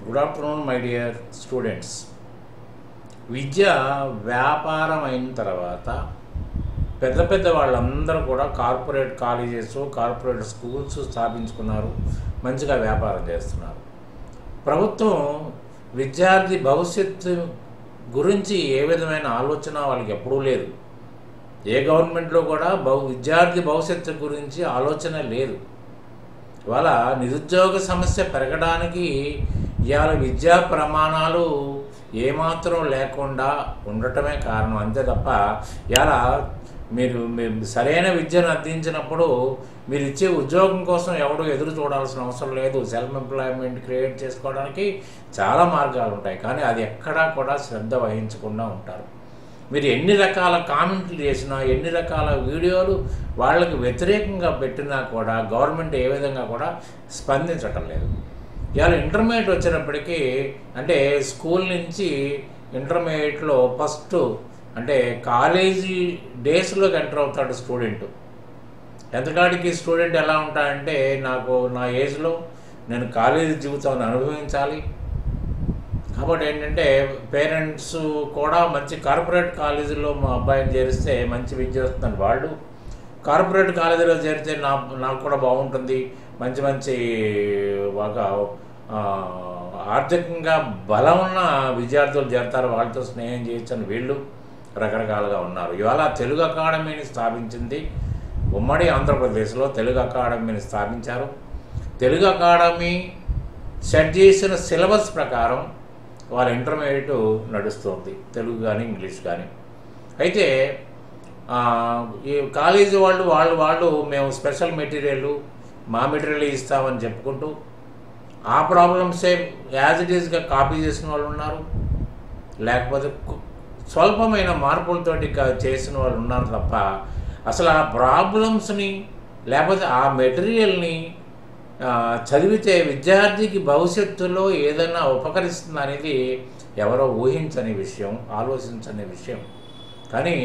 good afternoon my dear students విద్య వ్యాపారం అయిన తర్వాత పెద్ద పెద్ద వాళ్ళందరూ కూడా కార్పొరేట్ కాలేజెస్ కార్పొరేట్ స్కూల్స్ స్థాపించుకున్నారు మంచిగా వ్యాపారం చేస్తున్నారు ప్రభుత్వం విద్యార్థి భవిష్యత్తు గురించి ఏ విధమైన ఆలోచన వాళ్ళకి ఎప్పుడూ లేదు ఏ గవర్నమెంట్లో కూడా భవ విద్యార్థి భవిష్యత్తు గురించి ఆలోచన లేదు ఇవాళ నిరుద్యోగ సమస్య పెరగడానికి ఇవాళ విద్యా ప్రమాణాలు ఏమాత్రం లేకుండా ఉండటమే కారణం అంతే తప్ప ఇవాళ మీరు మీరు సరైన విద్యను అందించినప్పుడు మీరు ఇచ్చే ఉద్యోగం కోసం ఎవడు ఎదురు చూడాల్సిన అవసరం లేదు సెల్ఫ్ ఎంప్లాయ్మెంట్ క్రియేట్ చేసుకోవడానికి చాలా మార్గాలు ఉంటాయి కానీ అది ఎక్కడా కూడా శ్రద్ధ వహించకుండా ఉంటారు మీరు ఎన్ని రకాల కామెంట్లు చేసినా ఎన్ని రకాల వీడియోలు వాళ్ళకి వ్యతిరేకంగా పెట్టినా కూడా గవర్నమెంట్ ఏ విధంగా కూడా స్పందించటం లేదు ఇవాళ ఇంటర్మీడియట్ వచ్చినప్పటికీ అంటే స్కూల్ నుంచి ఇంటర్మీడియట్లో ఫస్ట్ అంటే కాలేజీ డేస్లోకి ఎంటర్ అవుతాడు స్టూడెంట్ ఎంతకాడికి స్టూడెంట్ ఎలా ఉంటాడంటే నాకు నా ఏజ్లో నేను కాలేజీ జీవితాన్ని అనుభవించాలి కాబట్టి ఏంటంటే పేరెంట్స్ కూడా మంచి కార్పొరేట్ కాలేజీలో మా అబ్బాయిని చేరిస్తే మంచి విద్య వస్తుందని వాళ్ళు కార్పొరేట్ కాలేజీలో చేరితే నా నాకు కూడా బాగుంటుంది మంచి మంచి ఒక ఆ, ఆర్థికంగా బలం ఉన్న విద్యార్థులు చేరతారు వాళ్ళతో స్నేహం చేయొచ్చని వీళ్ళు రకరకాలుగా ఉన్నారు ఇవాళ తెలుగు అకాడమీని స్థాపించింది ఉమ్మడి ఆంధ్రప్రదేశ్లో తెలుగు అకాడమీని స్థాపించారు తెలుగు అకాడమీ సెట్ చేసిన సిలబస్ ప్రకారం వాళ్ళ ఇంటర్మీడియట్ నడుస్తుంది తెలుగు కానీ ఇంగ్లీష్ కానీ అయితే ఆ, ఈ కాలేజీ వాళ్ళు వాళ్ళు వాళ్ళు మేము స్పెషల్ మెటీరియల్ మా మెటీరియల్ ఇస్తామని చెప్పుకుంటూ ఆ ప్రాబ్లమ్సే యాజ్ ఇట్ ఈస్గా కాపీ చేసిన వాళ్ళు ఉన్నారు లేకపోతే కు- స్వల్పమైన మార్పులతోటి క- చేసిన వాళ్ళు ఉన్నారు తప్ప అసలు ఆ ప్రాబ్లమ్స్ని లేకపోతే ఆ మెటీరియల్ని ఆ, చదివితే విద్యార్థికి భవిష్యత్తులో ఏదైనా ఉపకరిస్తుంది అనేది ఎవరో ఊహించని విషయం ఆలోచించని విషయం కానీ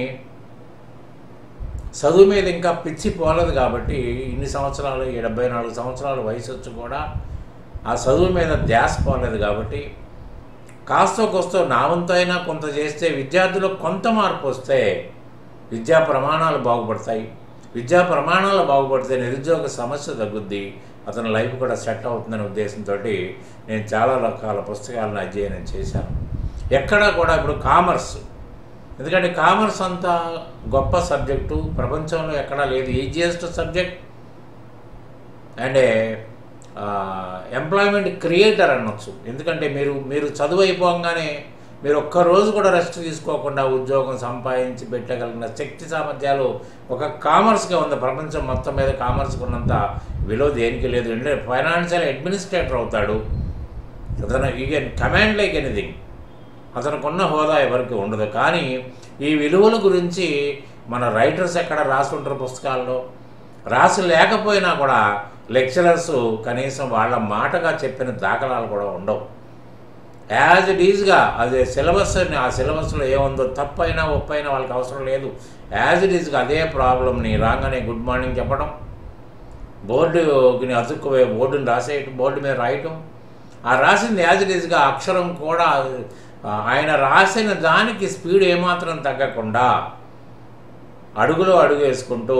చదువు మీద ఇంకా పిచ్చి పోలేదు కాబట్టి ఇన్ని సంవత్సరాలు ఈ డెబ్బై నాలుగు సంవత్సరాల వయసు వచ్చి కూడా ఆ చదువు మీద ధ్యాస పోలేదు కాబట్టి కాస్తో కోస్తో నా వంతు అయినా కొంత చేస్తే విద్యార్థులు కొంత మార్పు వస్తే విద్యా ప్రమాణాలు బాగుపడతాయి విద్యా ప్రమాణాలు బాగుపడితే నిరుద్యోగ సమస్య తగ్గుద్ది అతని లైఫ్ కూడా సెట్ అవుతుందనే ఉద్దేశంతో నేను చాలా రకాల పుస్తకాలను అధ్యయనం చేశాను ఎక్కడా కూడా ఇప్పుడు కామర్స్ ఎందుకంటే కామర్స్ అంత గొప్ప సబ్జెక్టు ప్రపంచంలో ఎక్కడా లేదు easiest subject and employment creator అనొచ్చు ఎందుకంటే మీరు మీరు చదువు అయిపోగానే మీరు ఒక్క రోజు కూడా రెస్ట్ తీసుకోకుండా ఉద్యోగం సంపాదించి పెట్టగలిగిన శక్తి సామర్థ్యాలు ఒక కామర్స్గా ఉంది ప్రపంచం మొత్తం మీద కామర్స్కి ఉన్నంత విలువ దేనికి లేదు అంటే ఫైనాన్షియల్ అడ్మినిస్ట్రేటర్ అవుతాడు అతను ఈ కమాండ్ లైక్ ఎనీథింగ్ అతనుకున్న హోదా ఎవరికి ఉండదు కానీ ఈ విలువల గురించి మన రైటర్స్ ఎక్కడ రాసి ఉంటారు పుస్తకాల్లో రాసి లేకపోయినా కూడా లెక్చరర్స్ కనీసం వాళ్ళ మాటగా చెప్పిన దాఖలాలు కూడా ఉండవు యాజ్ ఇట్ ఈజ్గా అది సిలబస్ ఆ సిలబస్లో ఏముందో తప్పైనా ఒప్పైనా వాళ్ళకి అవసరం లేదు యాజ్ ఇట్ ఈజ్గా అదే ప్రాబ్లమ్ని రాగానే గుడ్ మార్నింగ్ చెప్పడం బోర్డుని అతుక్కుపోయే బోర్డుని రాసేయటం బోర్డు మీద రాయటం ఆ రాసింది యాజ్ ఇట్ ఈజ్గా అక్షరం కూడా ఆ, ఆయన రాసిన దానికి స్పీడ్ ఏమాత్రం తగ్గకుండా అడుగులో అడుగు వేసుకుంటూ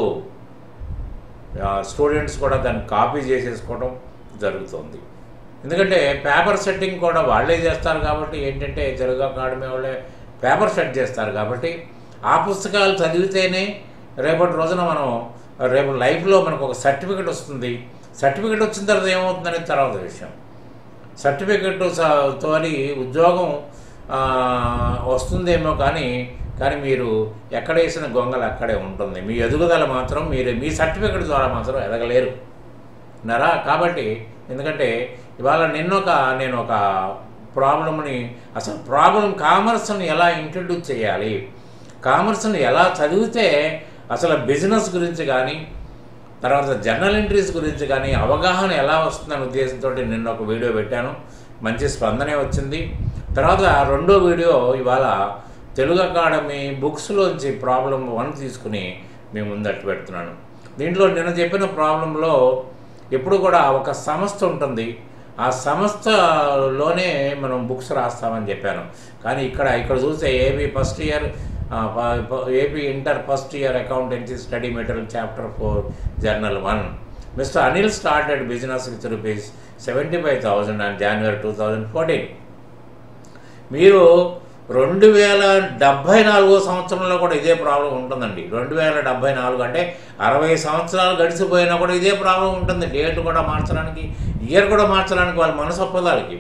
స్టూడెంట్స్ కూడా దాన్ని కాపీ చేసేసుకోవడం జరుగుతుంది ఎందుకంటే పేపర్ సెట్టింగ్ కూడా వాళ్ళే చేస్తారు కాబట్టి ఏంటంటే తెలుగు అకాడమీ వాళ్ళే పేపర్ సెట్ చేస్తారు కాబట్టి ఆ పుస్తకాలు చదివితేనే రేపటి రోజున మనం రేపు లైఫ్లో మనకు ఒక సర్టిఫికెట్ వస్తుంది సర్టిఫికెట్ వచ్చిన తర్వాత ఏమవుతుందనేది తర్వాత విషయం సర్టిఫికెట్ తోని ఉద్యోగం ఆ, వస్తుందేమో కానీ కానీ మీరు ఎక్కడ వేసిన గొంగలు అక్కడే ఉంటుంది మీ ఎదుగుదల మాత్రం మీరు మీ సర్టిఫికెట్ ద్వారా మాత్రం ఎదగలేరు నరా కాబట్టి ఎందుకంటే ఇవాళ నిన్నొక నేను ఒక ప్రాబ్లమ్ని అసలు ప్రాబ్లం కామర్స్ని ఎలా ఇంట్రడ్యూస్ చేయాలి కామర్స్ని ఎలా చదివితే అసలు బిజినెస్ గురించి కానీ తర్వాత జర్నల్ ఎంట్రీస్ గురించి కానీ అవగాహన ఎలా వస్తుందనే ఉద్దేశంతో నిన్న ఒక వీడియో పెట్టాను మంచి స్పందనే వచ్చింది తర్వాత రెండో వీడియో ఇవాళ తెలుగు అకాడమీ బుక్స్లోంచి ప్రాబ్లం వన్ తీసుకుని మీ ముందట్టు పెడుతున్నాను దీంట్లో నిన్న చెప్పిన ప్రాబ్లంలో ఎప్పుడు కూడా ఒక సంస్థ ఉంటుంది ఆ సంస్థలోనే మనం బుక్స్ రాస్తామని చెప్పాను కానీ ఇక్కడ ఇక్కడ చూస్తే AP first year AP inter first year accountancy study material chapter four journal one mister Anil started business with rupees seventy five thousand and January two thousand fourteen మీరు రెండు వేల డెబ్భై నాలుగో సంవత్సరంలో కూడా ఇదే ప్రాబ్లం ఉంటుందండి రెండు వేల డెబ్భై నాలుగు అంటే అరవై సంవత్సరాలు గడిచిపోయినా కూడా ఇదే ప్రాబ్లం ఉంటుంది డేట్ కూడా మార్చడానికి ఇయర్ కూడా మార్చడానికి వాళ్ళ మనసు ఒప్పదాలకి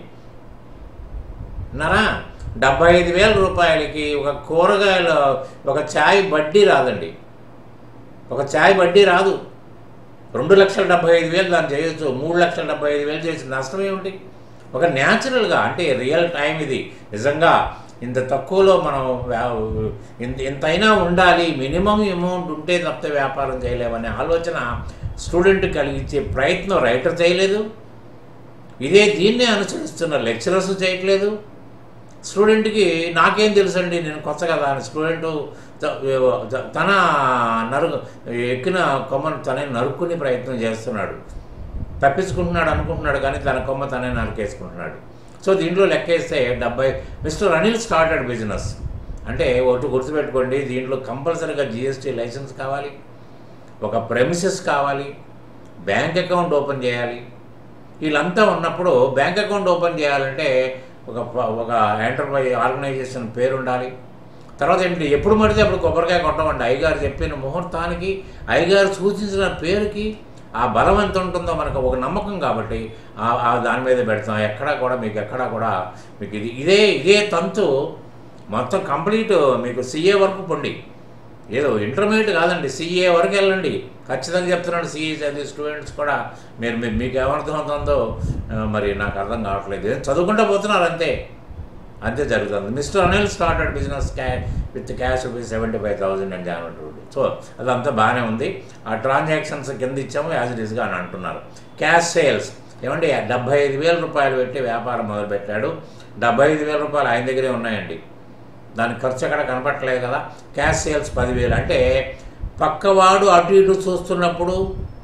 నరా డెబ్బై ఐదు వేల రూపాయలకి ఒక కూరగాయల ఒక ఛాయ్ వడ్డీ రాదండి ఒక ఛాయ్ వడ్డీ రాదు రెండు లక్షల డెబ్బై ఐదు వేలు దాన్ని చేయొచ్చు మూడు లక్షల డెబ్బై ఐదు వేలు చేసి నష్టం ఏమిటి ఒక న్యాచురల్గా అంటే రియల్ టైం ఇది నిజంగా ఇంత తక్కువలో మనం వ్యా- ఇంత ఇంతైనా ఉండాలి మినిమం అమౌంట్ ఉంటే తప్పితే వ్యాపారం చేయలేమనే ఆలోచన స్టూడెంట్ కలిగించే ప్రయత్నం రైటర్ చేయలేదు ఇదే దీన్నే అనుసరిస్తున్న లెక్చరర్స్ చేయట్లేదు స్టూడెంట్కి నాకేం తెలుసండి నేను కొత్త కదా అని స్టూడెంట్ త- త- తన నరు ఎక్కిన కొమ్మను తనే నరుక్కునే ప్రయత్నం చేస్తున్నాడు తప్పించుకుంటున్నాడు అనుకుంటున్నాడు కానీ తన కొమ్మ తనే నరికేసుకుంటున్నాడు సో దీంట్లో లెక్కేస్తే డెబ్బై మిస్టర్ అనిల్ స్టార్టెడ్ బిజినెస్ అంటే ఒకటి గుర్తుపెట్టుకోండి దీంట్లో కంపల్సరీగా జిఎస్టీ లైసెన్స్ కావాలి ఒక ప్రెమిసెస్ కావాలి బ్యాంక్ అకౌంట్ ఓపెన్ చేయాలి వీళ్ళంతా ఉన్నప్పుడు బ్యాంక్ అకౌంట్ ఓపెన్ చేయాలంటే ఒక ప- ఒక ఎంటర్ప్రైజ్ ఆర్గనైజేషన్ పేరు ఉండాలి తర్వాత ఏంటి ఎప్పుడు పడితే అప్పుడు కొబ్బరికాయ కొట్టమండి అయ్యగారు చెప్పిన ముహూర్తానికి అయ్యగారు సూచించిన పేరుకి ఆ బలం ఎంత ఉంటుందో మనకు ఒక నమ్మకం కాబట్టి ఆ- ఆ దాని మీద పెడతాం ఎక్కడా కూడా మీకు ఎక్కడా కూడా మీకు ఇది ఇదే ఇదే తంతు మొత్తం కంప్లీట్ మీకు సీఏ వరకు పొండి ఏదో ఇంటర్మీడియట్ కాదండి సీఏ వరకు వెళ్ళండి ఖచ్చితంగా చెప్తున్నాడు సీఏ చదివే స్టూడెంట్స్ కూడా మీరు మీ- మీకు ఏమర్థమవుతుందో ఆ, మరి నాకు అర్థం కావట్లేదు ఏం చదువుకుంటూ పోతున్నారు అంతే అంతే జరుగుతుంది మిస్టర్ అనిల్ స్టార్టెడ్ బిజినెస్ క్యా with cash rupees seventy five thousand and January so అదంతా బాగానే ఉంది ఆ ట్రాన్సాక్షన్స్ కింద ఇచ్చాము యాజ్ ఇట్ ఈస్గా అని అంటున్నారు క్యాష్ సేల్స్ ఏమండి డెబ్బై ఐదు వేల రూపాయలు పెట్టి వ్యాపారం మొదలుపెట్టాడు డెబ్బై ఐదు వేల రూపాయలు ఆయన దగ్గరే ఉన్నాయండి దాని ఖర్చు ఎక్కడ కనపట్టలేదు కదా క్యాష్ సేల్స్ పదివేలు అంటే పక్కవాడు అటు ఇటు చూస్తున్నప్పుడు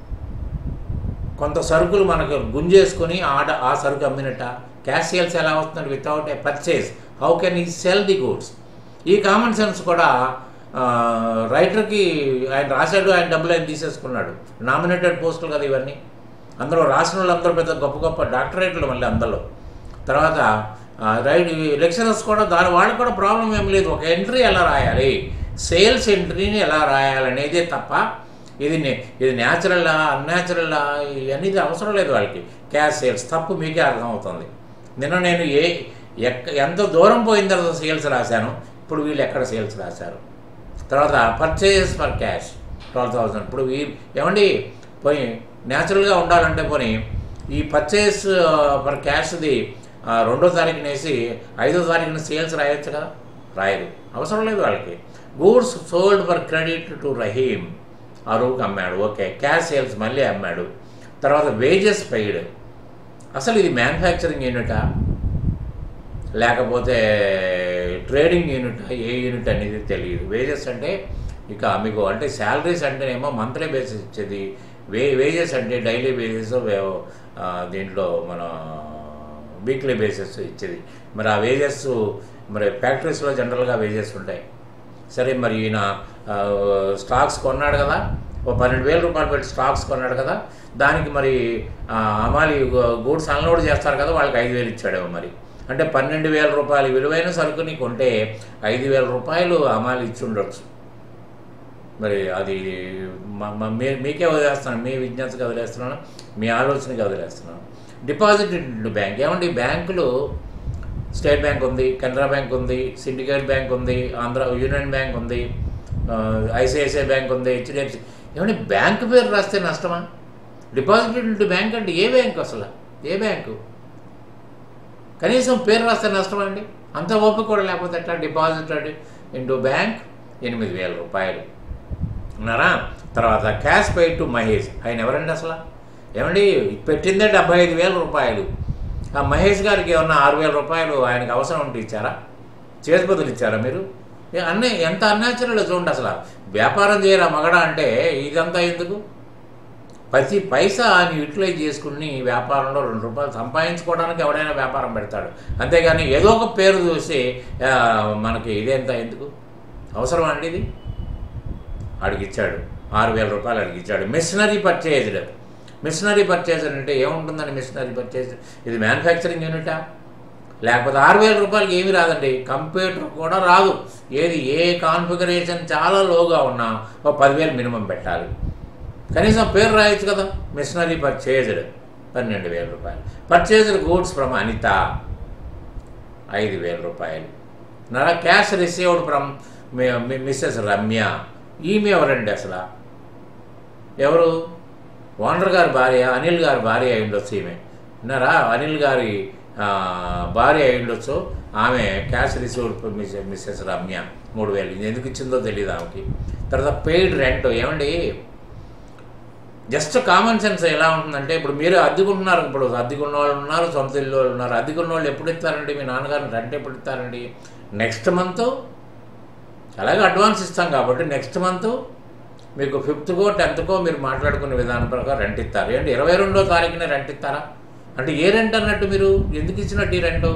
కొంత సరుకులు మనకు గుంజేసుకొని ఆడ ఆ సరుకు అమ్మినట్ట క్యాష్ సేల్స్ ఎలా వస్తుంది without a purchase how can he sell the goods ఈ కామన్ సెన్స్ కూడా ఆ, రైటర్కి ఆయన రాశాడు ఆయన డబ్బులు ఆయన తీసేసుకున్నాడు నామినేటెడ్ పోస్టులు కదా ఇవన్నీ అందరూ రాసిన వాళ్ళందరూ పెద్ద గొప్ప గొప్ప డాక్టరేట్లు మళ్ళీ అందరిలో తర్వాత ఆ, రైట్ లెక్చరర్స్ కూడా దాని వాళ్ళకి కూడా ప్రాబ్లం ఏం లేదు ఒక ఎంట్రీ ఎలా రాయాలి సేల్స్ ఎంట్రీని ఎలా రాయాలనేదే తప్ప ఇది నే- ఇది న్యాచురల్లా అన్యాచురల్లా ఇవన్నీ ఇది అవసరం లేదు వాళ్ళకి క్యాష్ సేల్స్ తప్పు మీకే అర్థమవుతుంది నిన్న నేను ఏ ఎక్క ఎంత దూరం పోయిన తర్వాత సేల్స్ రాశాను ఇప్పుడు వీళ్ళు ఎక్కడ సేల్స్ రాశారు తర్వాత purchase for cash twelve thousand ఇప్పుడు ఈ ఏమండి పోయి న్యాచురల్గా ఉండాలంటే పోనీ ఈ పర్చేస్ ఫర్ క్యాష్ది ఆ, రెండో తారీఖున వేసి ఐదో తారీఖున సేల్స్ రాయొచ్చు కదా రాయరు అవసరం లేదు వాళ్ళకి goods sold for credit to Rahim అరువుకి అమ్మాడు ఓకే క్యాష్ సేల్స్ మళ్ళీ అమ్మాడు తర్వాత వేజెస్ పెయిడ్ అసలు ఇది మ్యానుఫ్యాక్చరింగ్ యూనిటా లేకపోతే ట్రేడింగ్ యూనిట్ ఏ యూనిట్ అనేది తెలియదు వేజెస్ అంటే ఇక మీకు అంటే శాలరీస్ అంటేనేమో మంత్లీ బేసిస్ ఇచ్చేది వే వేజెస్ అంటే డైలీ బేసిస్ దీంట్లో మన వీక్లీ బేసిస్ ఇచ్చేది మరి ఆ వేజెస్ మరి ఫ్యాక్టరీస్లో జనరల్గా వేజెస్ ఉంటాయి సరే మరి ఈయన ఆ, స్టాక్స్ కొన్నాడు కదా ఓ పన్నెండు వేల రూపాయలు పెట్టి స్టాక్స్ కొన్నాడు కదా దానికి మరి ఆ, అమాలి గూడ్స్ అన్లోడ్ చేస్తారు కదా వాళ్ళకి ఐదు వేలు ఇచ్చాడేమో మరి అంటే పన్నెండు వేల రూపాయలు విలువైన సరుకుని కొంటే ఐదు వేల రూపాయలు అమాలి ఇచ్చి ఉండొచ్చు మరి అది మ- మ- మీ- మీకే వదిలేస్తున్నాను మీ విజ్ఞాతకి వదిలేస్తున్నాను మీ ఆలోచనకి వదిలేస్తున్నాను డిపాజిట్ ఇంటూ బ్యాంక్ ఏమండి బ్యాంకులు స్టేట్ బ్యాంక్ ఉంది కెనరా బ్యాంక్ ఉంది సిండికేట్ బ్యాంక్ ఉంది ఆంధ్ర యూనియన్ బ్యాంక్ ఉంది ఐసిఐసిఐ బ్యాంక్ ఉంది హెచ్డిఎఫ్సి ఏమండి బ్యాంక్ పేరు రాస్తే నష్టమా డిపాజిట్ ఇంటూ బ్యాంక్ అంటే ఏ బ్యాంక్ అసలు ఏ బ్యాంకు కనీసం పేరు రాస్తే నష్టం అండి అంత ఓపిక కూడా లేకపోతే ఎట్లా డిపాజిటెడ్ ఇంటూ బ్యాంక్ ఎనిమిది వేల రూపాయలు ఉన్నారా తర్వాత క్యాష్ పే టు మహేష్ ఆయన ఎవరండి అసలు ఏమండి పెట్టిందే డెబ్బై ఐదు వేల రూపాయలు ఆ మహేష్ గారికి ఏమన్నా ఆరు వేల రూపాయలు ఆయనకు అవసరం ఉంటే ఇచ్చారా చేతి బదులు ఇచ్చారా మీరు ఏ అన్నీ ఎంత అన్యాచురల్ చూడండి అసలు వ్యాపారం చేయరా మగడా అంటే ఇదంతా ఎందుకు ప్రతి పైసా నీ యూటిలైజ్ చేసుకుని వ్యాపారంలో రెండు రూపాయలు సంపాదించుకోవడానికి ఎవడైనా వ్యాపారం పెడతాడు అంతేగాని ఏదో ఒక పేరు చూసి ఆ, మనకి ఇదేంత ఎందుకు అవసరం అండి ఇది అడిగిచ్చాడు ఆరు వేల రూపాయలు అడిగిచ్చాడు మిషనరీ పర్చేజ్డ్ మిషనరీ పర్చేజ్ అంటే ఏముంటుందండి మిషనరీ పర్చేజ్ ఇది మ్యానుఫ్యాక్చరింగ్ యూనిటా లేకపోతే ఆరు వేల రూపాయలకి ఏమీ రాదండి కంప్యూటర్ కూడా రాదు ఏది ఏ కాన్ఫిగరేషన్ చాలా లోగా ఉన్నా ఒక పదివేలు మినిమం పెట్టాలి కనీసం పేరు రాయొచ్చు కదా మిషనరీ పర్చేజ్డ్ పన్నెండు వేల రూపాయలు పర్చేజ్డ్ గూడ్స్ ఫ్రమ్ అనిత ఐదు వేల రూపాయలు నా cash received from Mrs Ramya ఈమె ఎవరండి అసలు ఎవరు ఓనర్ గారి భార్య అనిల్ గారి భార్య అయి ఉండొచ్చు ఈమె విన్నారా అనిల్ గారి ఆ, భార్య అయి ఉండొచ్చు ఆమె cash received miss Mrs Ramya మూడు వేలు ఇది ఎందుకు ఇచ్చిందో తెలియదు ఆమెకి తర్వాత పెయిడ్ రెంట్ ఏమండి జస్ట్ కామన్ సెన్స్ ఎలా ఉంటుందంటే ఇప్పుడు మీరు అద్దెకుంటున్నారు ఇప్పుడు అద్దెకున్న వాళ్ళు ఉన్నారు సొంత ఇల్లు వాళ్ళు ఉన్నారు అద్దెకున్న వాళ్ళు ఎప్పుడు ఇస్తారండి మీ నాన్నగారిని రెంట్ ఎప్పుడు ఇస్తారండి నెక్స్ట్ మంత్ అలాగే అడ్వాన్స్ ఇస్తాం కాబట్టి నెక్స్ట్ మంత్ మీకు ఫిఫ్త్కో టెన్త్కో మీరు మాట్లాడుకునే విధానం ప్రకారం రెంట్ ఇస్తారు ఏంటి ఇరవై రెండో తారీఖున రెంట్ ఇస్తారా అంటే ఏ రెంట్ అన్నట్టు మీరు ఎందుకు ఇచ్చినట్టు ఈ రెంట్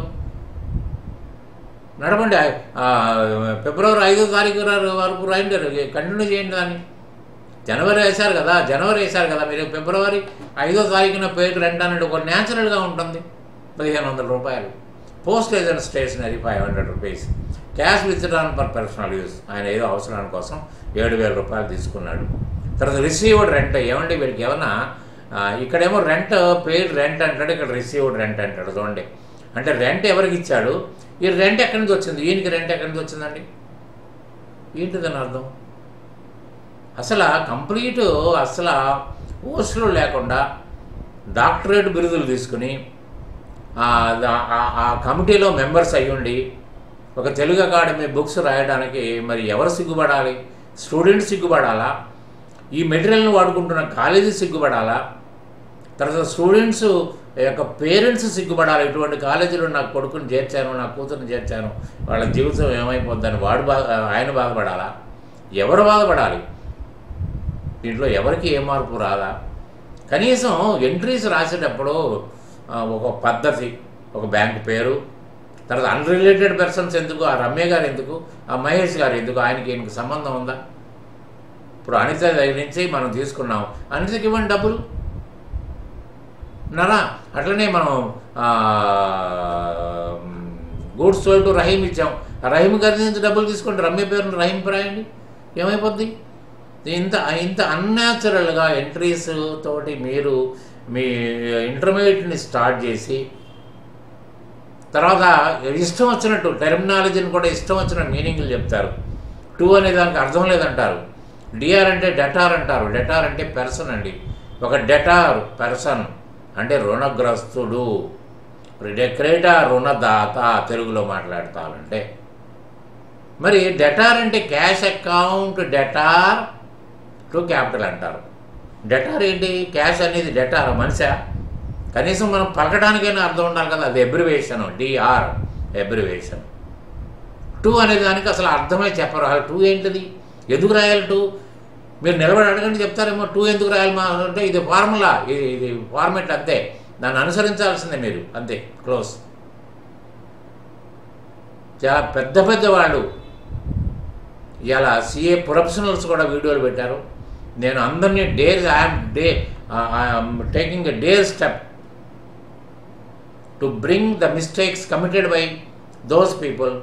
నడవండి ఆ, ఫిబ్రవరి ఐదో తారీఖు ర- వరకు రాయండి కంటిన్యూ చేయండి దాన్ని జనవరి వేశారు కదా జనవరి వేశారు కదా మీరు ఫిబ్రవరి ఐదో తారీఖున పేరు రెంట్ అనేది ఒక న్యాచురల్గా ఉంటుంది పదిహేను వందల రూపాయలు postage and stationery five hundred rupees cash withdrawn పర్ పర్సనల్ యూస్ ఆయన ఏదో అవసరాల కోసం ఏడు వేల రూపాయలు తీసుకున్నాడు తర్వాత రిసీవ్డ్ రెంట్ ఏమండి వీడికి ఏమన్నా ఆ, ఇక్కడేమో రెంట్ పెయిడ్ రెంట్ అంటాడు ఇక్కడ రిసీవ్డ్ రెంట్ అంటాడు చూడండి అంటే రెంట్ ఎవరికి ఇచ్చాడు ఈ రెంట్ ఎక్కడి నుంచి వచ్చింది ఈయనకి రెంట్ ఎక్కడి నుంచి వచ్చిందండి ఏంటిదని అర్థం అసలు కంప్లీట్ అసలు పోస్టులు లేకుండా డాక్టరేట్ బిరుదులు తీసుకుని ఆ దా- ఆ- ఆ కమిటీలో మెంబర్స్ అయ్యుండి ఒక తెలుగు అకాడమీ బుక్స్ రాయడానికి మరి ఎవరు సిగ్గుపడాలి స్టూడెంట్స్ సిగ్గుపడాలా ఈ మెటీరియల్ని వాడుకుంటున్న కాలేజీ సిగ్గుపడాలా తర్వాత స్టూడెంట్స్ యొక్క పేరెంట్స్ సిగ్గుపడాలి ఇటువంటి కాలేజీలో నా కొడుకుని చేర్చాను నా కూతురుని చేర్చాను వాళ్ళ జీవితం ఏమైపోద్దని వాడు బాధ ఆయన బాధపడాలా ఎవరు బాధపడాలి దీంట్లో ఎవరికి ఏ మార్పు రాదా కనీసం ఎంట్రీస్ రాసేటప్పుడు ఆ, ఒక పద్ధతి ఒక బ్యాంక్ పేరు తర్వాత అన్రిలేటెడ్ పర్సన్స్ ఎందుకు ఆ రమ్య గారు ఎందుకు ఆ మహేష్ గారు ఎందుకు ఆయనకి ఈయనకి సంబంధం ఉందా ఇప్పుడు అనిత దగ్గర నుంచి మనం తీసుకున్నాం అనితకి ఇవ్వండి డబ్బులు నరా అట్లనే మనం గూడ్స్ సోల్ టు రహీం ఇచ్చాం ఆ రహీం గారి నుంచి డబ్బులు తీసుకుంటే రమ్య పేరును రహీం రాయండి ఏమైపోద్ది ఇంత ఇంత అన్యాచురల్గా ఎంట్రీస్ తోటి మీరు మీ ఇంటర్మీడియట్ని స్టార్ట్ చేసి తర్వాత ఇష్టం వచ్చినట్టు టెర్మినాలజీని కూడా ఇష్టం వచ్చిన మీనింగ్లు చెప్తారు టూ అనే దానికి అర్థం లేదంటారు డిఆర్ అంటే డెటార్ అంటారు డెటార్ అంటే పెర్సన్ అండి ఒక డెటార్ పెర్సన్ అంటే రుణగ్రస్తుడు క్రేటా రుణదాత తెలుగులో మాట్లాడతారంటే మరి డెటార్ అంటే cash account debtor to capital అంటారు డెటార్ ఏంటి క్యాష్ అనేది డెటార్ మనిషా కనీసం మనం పలకడానికైనా అర్థం ఉండాలి కదా అది ఎబ్రివేషన్ డిఆర్ ఎబ్రివేషన్ టూ అనే దానికి అసలు అర్థమే చెప్పరు అసలు టూ ఏంటిది ఎందుకు రాయాలి టూ మీరు నిలబడి అడగండి చెప్తారేమో టూ ఎందుకు రాయాలి మా అంటే ఇది ఫార్ములా ఇది ఇది ఫార్మెట్ అంతే దాన్ని అనుసరించాల్సిందే మీరు అంతే క్లోజ్ చాలా పెద్ద పెద్ద వాళ్ళు ఇలా సిఏ ప్రొఫెషనల్స్ కూడా వీడియోలు పెట్టారు నేను అందరినీ dare I'm day I'm taking a dare step to bring the mistakes committed by those people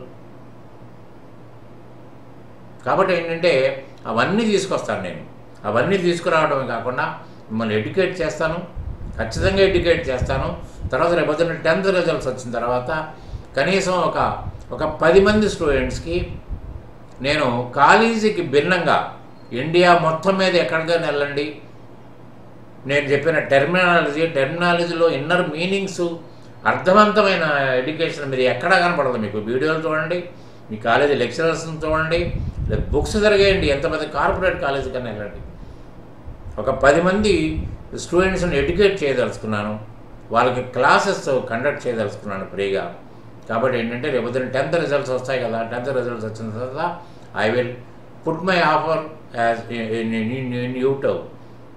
కాబట్టి ఏంటంటే అవన్నీ తీసుకొస్తాను నేను అవన్నీ తీసుకురావడమే కాకుండా మిమ్మల్ని ఎడ్యుకేట్ చేస్తాను ఖచ్చితంగా ఎడ్యుకేట్ చేస్తాను తర్వాత రేపొద్దున టెన్త్ రిజల్ట్స్ వచ్చిన తర్వాత కనీసం ఒక ఒక పది మంది స్టూడెంట్స్కి నేను కాలేజీకి భిన్నంగా ఇండియా మొత్తం మీద ఎక్కడికైనా వెళ్ళండి నేను చెప్పిన టెర్మినాలజీ టెర్మినాలజీలో ఇన్నర్ మీనింగ్స్ అర్థవంతమైన ఎడ్యుకేషన్ మీరు ఎక్కడా కనపడదు మీకు వీడియోలు చూడండి మీ కాలేజీ లెక్చరర్స్ని చూడండి లేదా బుక్స్ జరిగేయండి ఎంతమంది కార్పొరేట్ కాలేజీ కన్నా వెళ్ళండి ఒక పది మంది స్టూడెంట్స్ని ఎడ్యుకేట్ చేయదలుచుకున్నాను వాళ్ళకి క్లాసెస్ కండక్ట్ చేయదలుచుకున్నాను ఫ్రీగా కాబట్టి ఏంటంటే రేపు పొద్దున్న టెన్త్ రిజల్ట్స్ వస్తాయి కదా టెన్త్ రిజల్ట్స్ వచ్చిన తర్వాత I will put my offer as in YouTube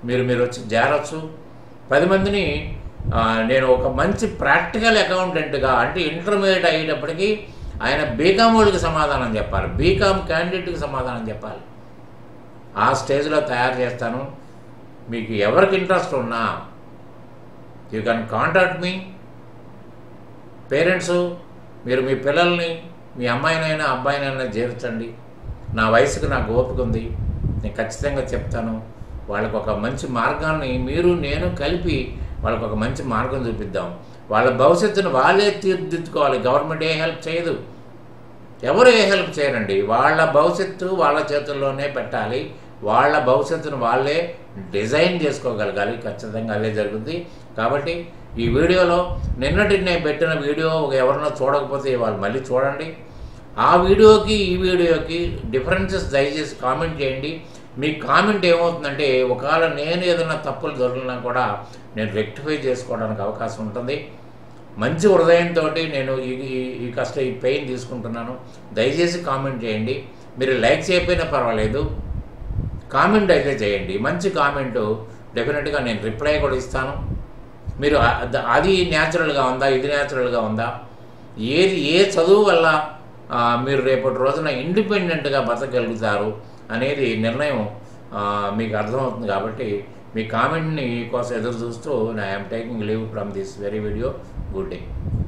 మీరు మీరు వచ్చి చేరొచ్చు పది మందిని ఆ, నేను ఒక మంచి ప్రాక్టికల్ అకౌంటెంట్గా అంటే ఇంటర్మీడియట్ అయ్యేటప్పటికి ఆయన బీకామ్ వాళ్ళకి సమాధానం చెప్పాలి బీకామ్ క్యాండిడేట్కి సమాధానం చెప్పాలి ఆ స్టేజ్లో తయారు చేస్తాను మీకు ఎవరికి ఇంట్రెస్ట్ ఉన్నా you can contact me parents మీరు మీ పిల్లల్ని మీ అమ్మాయినైనా అబ్బాయినైనా చేర్చండి నా వయసుకు నాకు ఓపిక ఉంది నేను ఖచ్చితంగా చెప్తాను వాళ్ళకు ఒక మంచి మార్గాన్ని మీరు నేను కలిపి వాళ్ళకు ఒక మంచి మార్గం చూపిద్దాం వాళ్ళ భవిష్యత్తును వాళ్ళే తీర్చిదిద్దుకోవాలి గవర్నమెంట్ ఏ హెల్ప్ చేయదు ఎవరు ఏ హెల్ప్ చేయరండి వాళ్ళ భవిష్యత్తు వాళ్ళ చేతుల్లోనే పెట్టాలి వాళ్ళ భవిష్యత్తును వాళ్ళే డిజైన్ చేసుకోగలగాలి ఖచ్చితంగా అదే జరుగుతుంది కాబట్టి ఈ వీడియోలో నిన్నటి నేను పెట్టిన వీడియో ఎవరన్నా చూడకపోతే వాళ్ళు మళ్ళీ చూడండి ఆ వీడియోకి ఈ వీడియోకి డిఫరెన్సెస్ దయచేసి కామెంట్ చేయండి మీ కామెంట్ ఏమవుతుందంటే ఒకవేళ నేను ఏదైనా తప్పులు దొరికినా కూడా నేను రెక్టిఫై చేసుకోవడానికి అవకాశం ఉంటుంది మంచి హృదయంతో నేను ఈ ఈ- ఈ కష్ట ఈ పెయిన్ తీసుకుంటున్నాను దయచేసి కామెంట్ చేయండి మీరు లైక్ చేయకపోయినా పర్వాలేదు కామెంట్ అయితే చేయండి మంచి కామెంట్ డెఫినెట్గా నేను రిప్లై కూడా ఇస్తాను మీరు అ- అద- అది న్యాచురల్గా ఉందా ఇది న్యాచురల్గా ఉందా ఏది ఏ చదువు వల్ల ఆ, మీరు రేపటి రోజున ఇండిపెండెంట్గా బతకగలుగుతారు అనేది నిర్ణయం ఆ, మీకు అర్థమవుతుంది కాబట్టి మీ కామెంట్ని కోసం ఎదురు చూస్తూ I'm taking leave from this very video good day